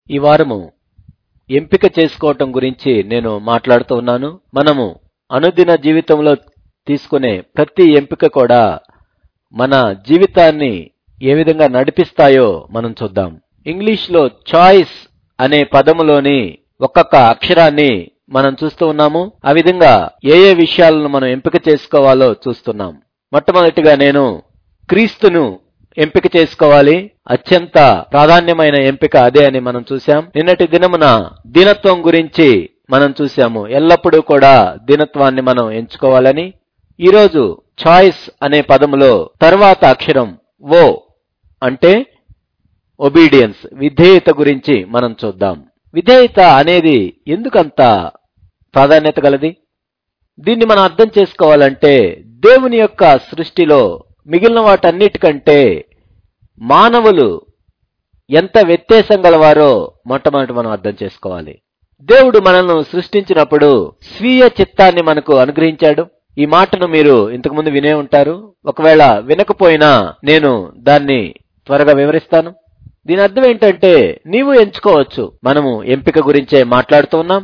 ఈ వారము ఎంపిక చేసుకోవటం గురించి నేను మాట్లాడుతూ ఉన్నాను మనము అనుదిన జీవితంలో తీసుకునే ప్రతి ఎంపిక కూడా మన జీవితాన్ని ఏ విధంగా నడిపిస్తాయో మనం చూద్దాం ఇంగ్లీష్లో చాయిస్ అనే పదములోని ఒక్కొక్క అక్షరాన్ని మనం చూస్తూ ఉన్నాము ఆ విధంగా ఏ ఏ విషయాలను మనం ఎంపిక చేసుకోవాలో చూస్తున్నాం మొట్టమొదటిగా నేను క్రీస్తును ఎంపిక చేసుకోవాలి అత్యంత ప్రాధాన్యమైన ఎంపిక అదే అని మనం చూసాం నిన్నటి దినమున దీనత్వం గురించి మనం చూసాము ఎల్లప్పుడూ కూడా దీనత్వాన్ని మనం ఎంచుకోవాలని ఈరోజు చాయిస్ అనే పదములో తర్వాత అక్షరం ఓ అంటే ఒబీడియన్స్ విధేయత గురించి మనం చూద్దాం విధేయత అనేది ఎందుకంత ప్రాధాన్యత గలది దీన్ని మనం అర్థం చేసుకోవాలంటే దేవుని యొక్క సృష్టిలో మిగిలిన వాటన్నిటికంటే మానవులు ఎంత వ్యత్యాసం గలవారో మొట్టమొదటి మనం అర్థం చేసుకోవాలి దేవుడు మనల్ని సృష్టించినప్పుడు స్వీయ చిత్తాన్ని మనకు అనుగ్రహించాడు ఈ మాటను మీరు ఇంతకుముందు వినే ఉంటారు ఒకవేళ వినకపోయినా నేను దాన్ని త్వరగా వివరిస్తాను దీని అర్థం ఏంటంటే నీవు ఎంచుకోవచ్చు మనము ఎంపిక గురించే మాట్లాడుతూ ఉన్నాం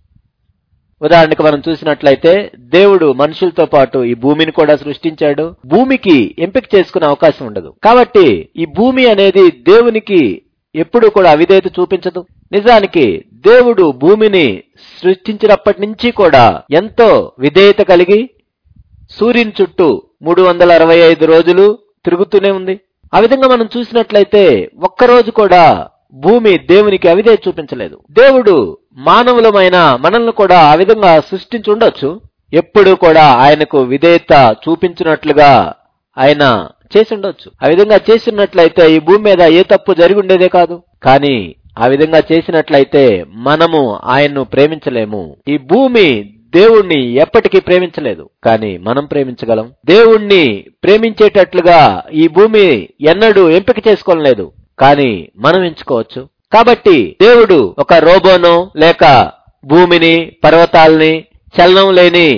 ఉదాహరణకు మనం చూసినట్లయితే దేవుడు మనుషులతో పాటు ఈ భూమిని కూడా సృష్టించాడు భూమికి ఎంపిక చేసుకునే అవకాశం ఉండదు కాబట్టి ఈ భూమి అనేది దేవునికి ఎప్పుడు కూడా అవిధేయత చూపించదు నిజానికి దేవుడు భూమిని సృష్టించినప్పటి నుంచి కూడా ఎంతో విధేయత కలిగి సూర్యుని చుట్టూ మూడు వందల అరవై ఐదు రోజులు తిరుగుతూనే ఉంది ఆ విధంగా మనం చూసినట్లయితే ఒక్కరోజు కూడా భూమి దేవునికి అవిధే చూపించలేదు దేవుడు మానవులమైన మనల్ని కూడా ఆ విధంగా సృష్టించి ఉండొచ్చు ఎప్పుడు కూడా ఆయనకు విధేయత చూపించినట్లుగా ఆయన చేసి ఉండొచ్చు ఆ విధంగా చేసినట్లయితే ఈ భూమి మీద ఏ తప్పు జరిగి ఉండేదే కాదు కానీ ఆ విధంగా చేసినట్లయితే మనము ఆయన్ను ప్రేమించలేము ఈ భూమి దేవుణ్ణి ఎప్పటికీ ప్రేమించలేదు కానీ మనం ప్రేమించగలం దేవుణ్ణి ప్రేమించేటట్లుగా ఈ భూమి ఎన్నడూ ఎంపిక చేసుకోలేదు కానీ మనం ఎంచుకోవచ్చు కాబట్టి దేవుడు ఒక రోబోను లేక భూమిని పర్వతాల్ని చలనం లేని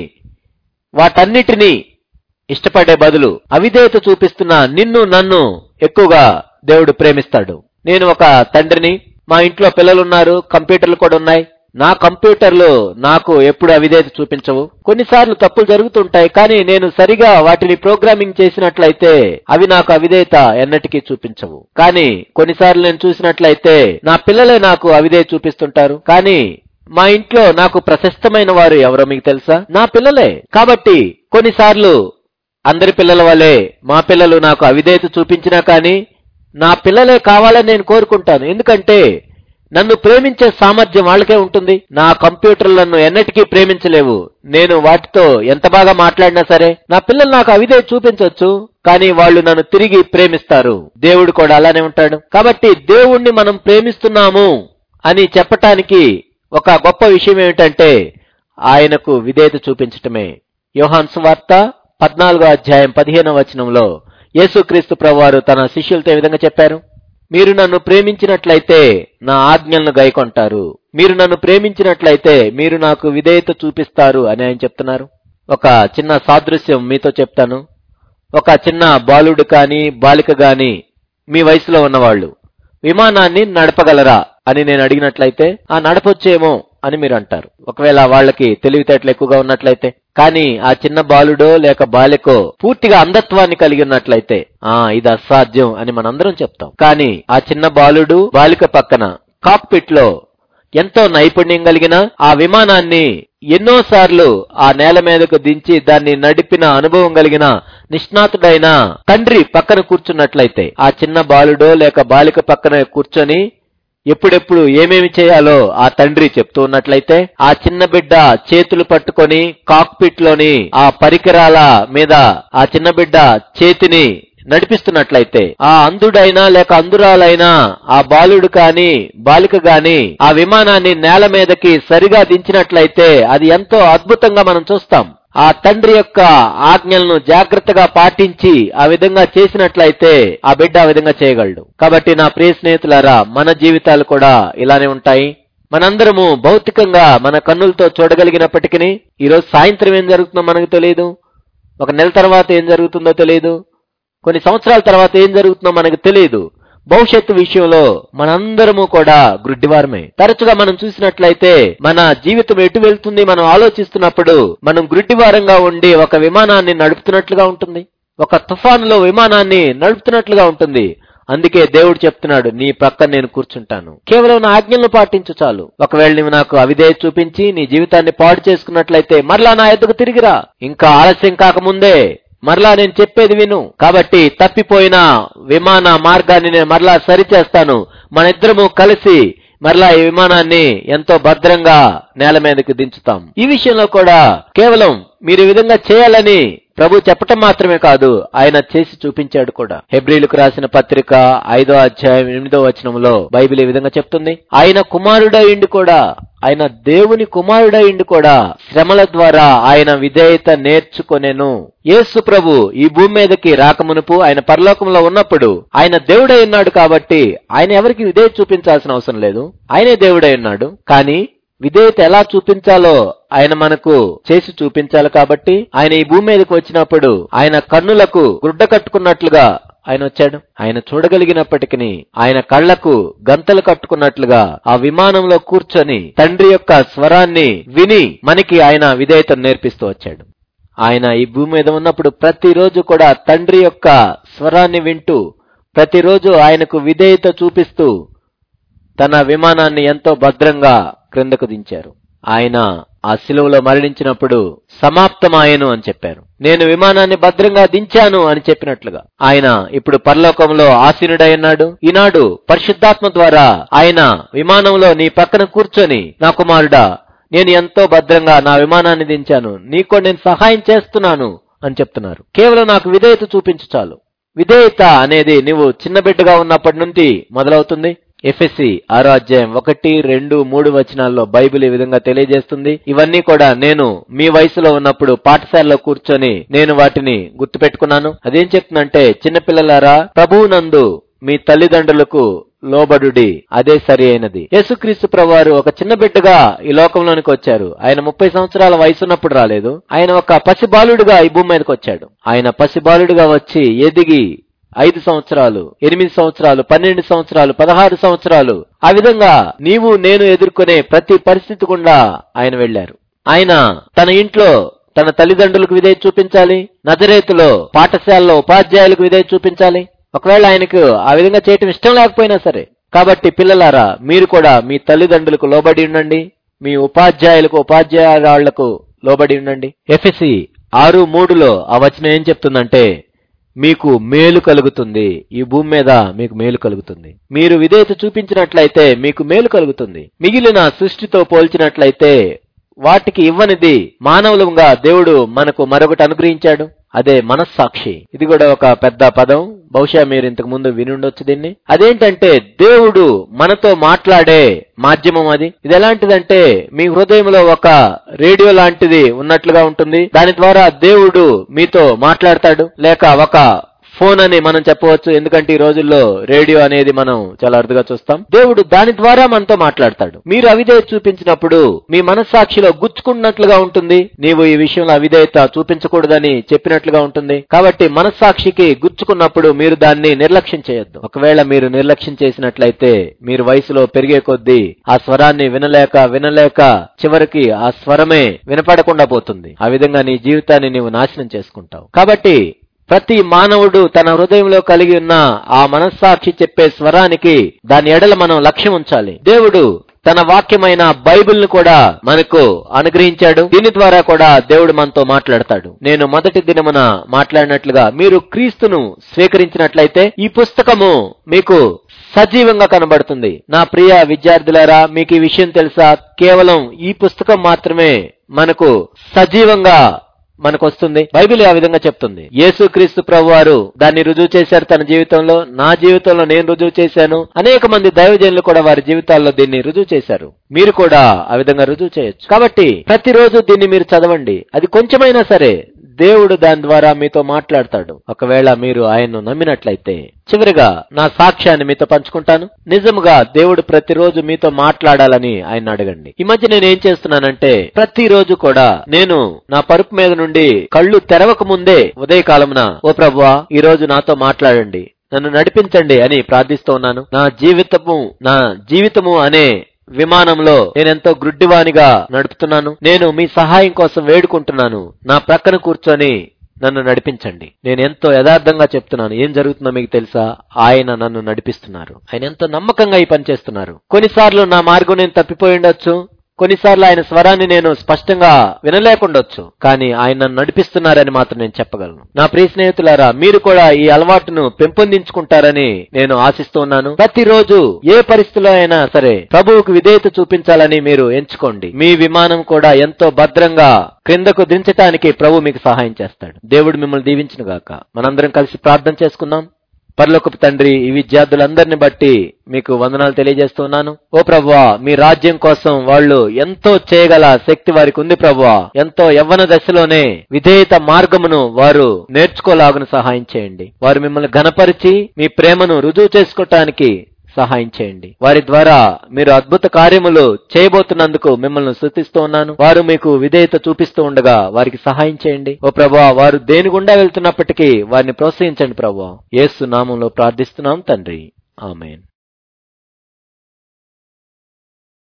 వాటన్నిటినీ ఇష్టపడే బదులు అవిధేయత చూపిస్తున్న నిన్ను నన్ను ఎక్కువగా దేవుడు ప్రేమిస్తాడు నేను ఒక తండ్రిని మా ఇంట్లో పిల్లలున్నారు కంప్యూటర్లు కూడా ఉన్నాయి నా కంప్యూటర్లు నాకు ఎప్పుడు అవిధేయత చూపించవు కొన్నిసార్లు తప్పులు జరుగుతుంటాయి కానీ నేను సరిగా వాటిని ప్రోగ్రామింగ్ చేసినట్లయితే అవి నాకు అవిధేయత ఎన్నటికీ చూపించవు కానీ కొన్నిసార్లు నేను చూసినట్లయితే నా పిల్లలే నాకు అవిధేయత చూపిస్తుంటారు కానీ మా ఇంట్లో నాకు ప్రశస్తమైన వారు ఎవరో మీకు తెలుసా నా పిల్లలే కాబట్టి కొన్నిసార్లు అందరి పిల్లల వలె మా పిల్లలు నాకు అవిధేయత చూపించినా కానీ నా పిల్లలే కావాలని నేను కోరుకుంటాను ఎందుకంటే నన్ను ప్రేమించే సామర్థ్యం వాళ్ళకే ఉంటుంది నా కంప్యూటర్లను ఎన్నటికీ ప్రేమించలేవు నేను వాటితో ఎంత బాగా మాట్లాడినా సరే నా పిల్లలు నాకు అవిదే చూపించవచ్చు కానీ వాళ్ళు నన్ను తిరిగి ప్రేమిస్తారు దేవుడు కూడా అలానే ఉంటాడు కాబట్టి దేవుణ్ణి మనం ప్రేమిస్తున్నాము అని చెప్పటానికి ఒక గొప్ప విషయం ఏమిటంటే ఆయనకు విధేయత చూపించటమే యోహాన్ సువార్త పద్నాలుగో అధ్యాయం పదిహేనవ వచనంలో యేసుక్రీస్తు ప్రభువారు తన శిష్యులతో ఈ విధంగా చెప్పారు మీరు నన్ను ప్రేమించినట్లయితే నా ఆజ్ఞలను గైకొంటారు మీరు నన్ను ప్రేమించినట్లయితే మీరు నాకు విధేయత చూపిస్తారు అని ఆయన చెప్తున్నారు ఒక చిన్న సాదృశ్యం మీతో చెప్తాను ఒక చిన్న బాలుడు కాని బాలిక గాని మీ వయసులో ఉన్నవాళ్ళు విమానాన్ని నడపగలరా అని నేను అడిగినట్లయితే ఆ నడపొచ్చేమో అని మీరు అంటారు ఒకవేళ వాళ్ళకి తెలివితేటలు ఎక్కువగా ఉన్నట్లయితే కానీ ఆ చిన్న బాలుడో లేక బాలికో పూర్తిగా అంధత్వాన్ని కలిగి ఉన్నట్లయితే ఆ ఇది అసాధ్యం అని మనందరం చెప్తాం కానీ ఆ చిన్న బాలుడు బాలిక పక్కన కాక్పిట్ లో ఎంతో నైపుణ్యం కలిగిన ఆ విమానాన్ని ఎన్నోసార్లు ఆ నేల మీదకు దించి దాన్ని నడిపిన అనుభవం కలిగిన నిష్ణాతుడైన తండ్రి పక్కన కూర్చున్నట్లయితే ఆ చిన్న బాలుడో లేక బాలిక పక్కన కూర్చొని ఎప్పుడెప్పుడు ఏమేమి చేయాలో ఆ తండ్రి చెప్తూ ఉన్నట్లయితే ఆ చిన్న బిడ్డ చేతులు పట్టుకొని కాక్పిట్ లోని ఆ పరికరాల మీద ఆ చిన్న బిడ్డ చేతిని నడిపిస్తున్నట్లయితే ఆ అంధుడైనా లేక అంధురాలైనా ఆ బాలుడు కాని బాలిక గాని ఆ విమానాన్ని నేల మీదకి సరిగా దించినట్లయితే అది ఎంతో అద్భుతంగా మనం చూస్తాం ఆ తండ్రి యొక్క ఆజ్ఞలను జాగ్రత్తగా పాటించి ఆ విధంగా చేసినట్లయితే ఆ బిడ్డ ఆ విధంగా చేయగలడు కాబట్టి నా ప్రియ స్నేహితులారా మన జీవితాలు కూడా ఇలానే ఉంటాయి మనందరము భౌతికంగా మన కన్నులతో చూడగలిగినప్పటికీ ఈరోజు సాయంత్రం ఏం జరుగుతుందో మనకు తెలియదు ఒక నెల తర్వాత ఏం జరుగుతుందో తెలియదు కొన్ని సంవత్సరాల తర్వాత ఏం జరుగుతుందో మనకు తెలియదు భవిష్యత్తు విషయంలో మనందరము కూడా గ్రుడ్డివారమే తరచుగా మనం చూసినట్లయితే మన జీవితం ఎటు వెళ్తుంది మనం ఆలోచిస్తున్నప్పుడు మనం గ్రుడ్డివారంగా ఉండి ఒక విమానాన్ని నడుపుతున్నట్లుగా ఉంటుంది ఒక తుఫానులో విమానాన్ని నడుపుతున్నట్లుగా ఉంటుంది అందుకే దేవుడు చెప్తున్నాడు నీ ప్రక్కన నేను కూర్చుంటాను కేవలం నా ఆజ్ఞలను పాటించు చాలు ఒకవేళ నువ్వు నాకు అవిధేయ చూపించి నీ జీవితాన్ని పాడు చేసుకున్నట్లయితే మరలా నా ఎద్దుకు తిరిగిరా ఇంకా ఆలస్యం కాకముందే మరలా నేను చెప్పేది విను కాబట్టి తప్పిపోయిన విమాన మార్గాన్ని నేను మరలా సరిచేస్తాను మన ఇద్దరము కలిసి మరలా ఈ విమానాన్ని ఎంతో భద్రంగా నేల మీదకి దించుతాం ఈ విషయంలో కూడా కేవలం మీరు ఈ విధంగా చేయాలని ప్రభు చెప్పటం మాత్రమే కాదు ఆయన చేసి చూపించాడు కూడా హెబ్రిలకు రాసిన పత్రిక ఐదో అధ్యాయం ఎనిమిదో వచనంలో బైబిల్ ఈ విధంగా చెప్తుంది ఆయన కుమారుడయిండి కూడా ఆయన దేవుని కుమారుడయిండి కూడా శ్రమల ద్వారా ఆయన విధేయత నేర్చుకొనెను యేసు ప్రభు ఈ భూమి మీదకి రాకమునుపు ఆయన పరలోకంలో ఉన్నప్పుడు ఆయన దేవుడై ఉన్నాడు కాబట్టి ఆయన ఎవరికి విధేయత చూపించాల్సిన అవసరం లేదు ఆయనే దేవుడై ఉన్నాడు కానీ విధేయత ఎలా చూపించాలో ఆయన మనకు చేసి చూపించాలి కాబట్టి ఆయన ఈ భూమి మీదకి వచ్చినప్పుడు ఆయన కన్నులకు గుడ్డ కట్టుకున్నట్లుగా ఆయన వచ్చాడు ఆయన చూడగలిగినప్పటికీ ఆయన కళ్లకు గంతలు కట్టుకున్నట్లుగా ఆ విమానంలో కూర్చొని తండ్రి యొక్క స్వరాన్ని విని మనకి ఆయన విధేయతను నేర్పిస్తూ వచ్చాడు ఆయన ఈ భూమి మీద ఉన్నప్పుడు ప్రతిరోజు కూడా తండ్రి యొక్క స్వరాన్ని వింటూ ప్రతిరోజు ఆయనకు విధేయత చూపిస్తూ తన విమానాన్ని ఎంతో భద్రంగా క్రిందకు దించారు ఆయన ఆ శిలువలో మరణించినప్పుడు సమాప్తమాయను అని చెప్పారు నేను విమానాన్ని భద్రంగా దించాను అని చెప్పినట్లుగా ఆయన ఇప్పుడు పరలోకంలో ఆసీనుడై ఉన్నాడు ఈనాడు పరిశుద్ధాత్మ ద్వారా ఆయన విమానంలో నీ పక్కన కూర్చొని నా కుమారుడా నేను ఎంతో భద్రంగా నా విమానాన్ని దించాను నీకు నేను సహాయం చేస్తున్నాను అని చెప్తున్నారు కేవలం నాకు విధేయత చూపించు చాలు విధేయత అనేది నువ్వు చిన్న బిడ్డగా ఉన్నప్పటి నుండి మొదలవుతుంది ఎఫ్ఎస్సి ఆరో అధ్యాయం ఒకటి రెండు మూడు వచనాల్లో బైబిల్ ఈ విధంగా తెలియజేస్తుంది ఇవన్నీ కూడా నేను మీ వయసులో ఉన్నప్పుడు పాఠశాలలో కూర్చొని నేను వాటిని గుర్తుపెట్టుకున్నాను అదేం చెప్తుందంటే చిన్నపిల్లలారా ప్రభువునందు మీ తల్లిదండ్రులకు లోబడుడి అదే సరి అయినది యేసుక్రీస్తు ప్రభువారు ఒక చిన్న బిడ్డగా ఈ లోకంలోనికి వచ్చారు ఆయన ముప్పై సంవత్సరాల వయసున్నప్పుడు రాలేదు ఆయన ఒక పసిబాలుడుగా ఈ భూమి మీదకి వచ్చాడు ఆయన పసిబాలుడుగా వచ్చి ఎదిగి ఐదు సంవత్సరాలు ఎనిమిది సంవత్సరాలు పన్నెండు సంవత్సరాలు పదహారు సంవత్సరాలు ఆ విధంగా నీవు నేను ఎదుర్కొనే ప్రతి పరిస్థితి గుండా ఆయన వెళ్లారు ఆయన తన ఇంట్లో తన తల్లిదండ్రులకు విధేయ చూపించాలి నజరేతులో పాఠశాలలో ఉపాధ్యాయులకు విధేయ చూపించాలి ఒకవేళ ఆయనకు ఆ విధంగా చేయటం ఇష్టం లేకపోయినా సరే కాబట్టి పిల్లలారా మీరు కూడా మీ తల్లిదండ్రులకు లోబడి ఉండండి మీ ఉపాధ్యాయులకు ఉపాధ్యాయులకు లోబడి ఉండండి ఎఫ్ఎస్సి ఆరు మూడులో ఆ వచనం ఏం చెప్తుందంటే మీకు మేలు కలుగుతుంది ఈ భూమి మీద మీకు మేలు కలుగుతుంది మీరు విధేయత చూపించినట్లయితే మీకు మేలు కలుగుతుంది మిగిలిన సృష్టితో పోల్చినట్లయితే వాటికి ఇవ్వనిది మానవులుగా దేవుడు మనకు మరొకటి అనుగ్రహించాడు అదే మనస్సాక్షి ఇది కూడా ఒక పెద్ద పదం బహుశా మీరు ఇంతకు ముందు విని ఉండొచ్చు దీన్ని అదేంటంటే దేవుడు మనతో మాట్లాడే మాధ్యమం అది ఇది ఎలాంటిదంటే మీ హృదయంలో ఒక రేడియో లాంటిది ఉన్నట్లుగా ఉంటుంది దాని ద్వారా దేవుడు మీతో మాట్లాడతాడు లేక ఒక ఫోన్ అని మనం చెప్పవచ్చు ఎందుకంటే ఈ రోజుల్లో రేడియో అనేది మనం చాలా అరుదుగా చూస్తాం దేవుడు దాని ద్వారా మనతో మాట్లాడతాడు మీరు అవిధేయత చూపించినప్పుడు మీ మనస్సాక్షిలో గుచ్చుకున్నట్లుగా ఉంటుంది నీవు ఈ విషయంలో అవిధేయత చూపించకూడదని చెప్పినట్లుగా ఉంటుంది కాబట్టి మనస్సాక్షికి గుచ్చుకున్నప్పుడు మీరు దాన్ని నిర్లక్ష్యం చేయొద్దు ఒకవేళ మీరు నిర్లక్ష్యం చేసినట్లయితే మీరు వయసులో పెరిగే కొద్దీ ఆ స్వరాన్ని వినలేక వినలేక చివరికి ఆ స్వరమే వినపడకుండా పోతుంది ఆ విధంగా నీ జీవితాన్ని నీవు నాశనం చేసుకుంటావు కాబట్టి ప్రతి మానవుడు తన హృదయంలో కలిగి ఉన్న ఆ మనస్సాక్షి చెప్పే స్వరానికి దాని ఎడల మనం లక్ష్యం ఉంచాలి దేవుడు తన వాక్యమైన బైబిల్ ను కూడా మనకు అనుగ్రహించాడు దీని ద్వారా కూడా దేవుడు మనతో మాట్లాడతాడు నేను మొదటి దినమున మాట్లాడినట్లుగా మీరు క్రీస్తును స్వీకరించినట్లయితే ఈ పుస్తకము మీకు సజీవంగా కనబడుతుంది నా ప్రియ విద్యార్థులారా మీకు ఈ విషయం తెలుసా కేవలం ఈ పుస్తకం మాత్రమే మనకు సజీవంగా మనకు వస్తుంది బైబిల్ ఆ విధంగా చెప్తుంది యేసు క్రీస్తు ప్రభు వారు దాన్ని రుజువు చేశారు తన జీవితంలో నా జీవితంలో నేను రుజువు చేశాను అనేక మంది దైవజనులు కూడా వారి జీవితాల్లో దీన్ని రుజువు చేశారు మీరు కూడా ఆ విధంగా రుజువు చేయొచ్చు కాబట్టి ప్రతిరోజు దీన్ని మీరు చదవండి అది కొంచెమైనా సరే దేవుడు దాని ద్వారా మీతో మాట్లాడతాడు ఒకవేళ మీరు ఆయన్ను నమ్మినట్లయితే చివరిగా నా సాక్ష్యాన్ని మీతో పంచుకుంటాను నిజముగా దేవుడు ప్రతిరోజు మీతో మాట్లాడాలని ఆయన అడగండి ఈ మధ్య నేను ఏం చేస్తున్నానంటే ప్రతిరోజు కూడా నేను నా పరుపు మీద నుండి కళ్ళు తెరవక ముందే ఉదయకాలమున ఓ ప్రభువా ఈ రోజు నాతో మాట్లాడండి నన్ను నడిపించండి అని ప్రార్థిస్తూ ఉన్నాను నా జీవితము నా జీవితము అనే విమానంలో నేనెంతో గ్రుడ్డివానిగా నడుపుతున్నాను నేను మీ సహాయం కోసం వేడుకుంటున్నాను నా ప్రక్కన కూర్చొని నన్ను నడిపించండి నేను ఎంతో యథార్థంగా చెప్తున్నాను ఏం జరుగుతుందో మీకు తెలుసా ఆయన నన్ను నడిపిస్తున్నారు ఆయన ఎంతో నమ్మకంగా ఈ పని చేస్తున్నారు కొన్నిసార్లు నా మార్గం నేను తప్పిపోయి ఉండొచ్చు కొన్నిసార్లు ఆయన స్వరాన్ని నేను స్పష్టంగా వినలేకుండొచ్చు కానీ ఆయన నన్ను నడిపిస్తున్నారని మాత్రం నేను చెప్పగలను నా ప్రియ స్నేహితులారా మీరు కూడా ఈ అలవాటును పెంపొందించుకుంటారని నేను ఆశిస్తూ ఉన్నాను ప్రతిరోజు ఏ పరిస్థితిలో అయినా సరే ప్రభువుకు విధేయత చూపించాలని మీరు ఎంచుకోండి మీ విమానం కూడా ఎంతో భద్రంగా క్రిందకు దించటానికి ప్రభు మీకు సహాయం చేస్తాడు దేవుడు మిమ్మల్ని దీవించిన గాక మనందరం కలిసి ప్రార్థన చేసుకుందాం పరలోకపు తండ్రి ఈ విద్యార్థులందరిని బట్టి మీకు వందనాలు తెలియజేస్తున్నాను ఓ ప్రభువా మీ రాజ్యం కోసం వాళ్ళు ఎంతో చేయగల శక్తి వారికి ఉంది ప్రభువా ఎంతో యవ్వన దశలోనే విధేయత మార్గమును వారు నేర్చుకోలాగున సహాయం చేయండి వారు మిమ్మల్ని ఘనపరిచి మీ ప్రేమను రుజువు చేసుకోవటానికి సహాయం చేయండి వారి ద్వారా మీరు అద్భుత కార్యములు చేయబోతున్నందుకు మిమ్మల్ని స్థుతిస్తూ ఉన్నాను వారు మీకు విధేయత చూపిస్తూ ఉండగా వారికి సహాయం చేయండి ఓ ప్రభా వారు దేని గుండా వెళ్తున్నప్పటికీ వారిని ప్రోత్సహించండి ప్రభా యేసు నామంలో ప్రార్థిస్తున్నాం తండ్రి ఆమెన్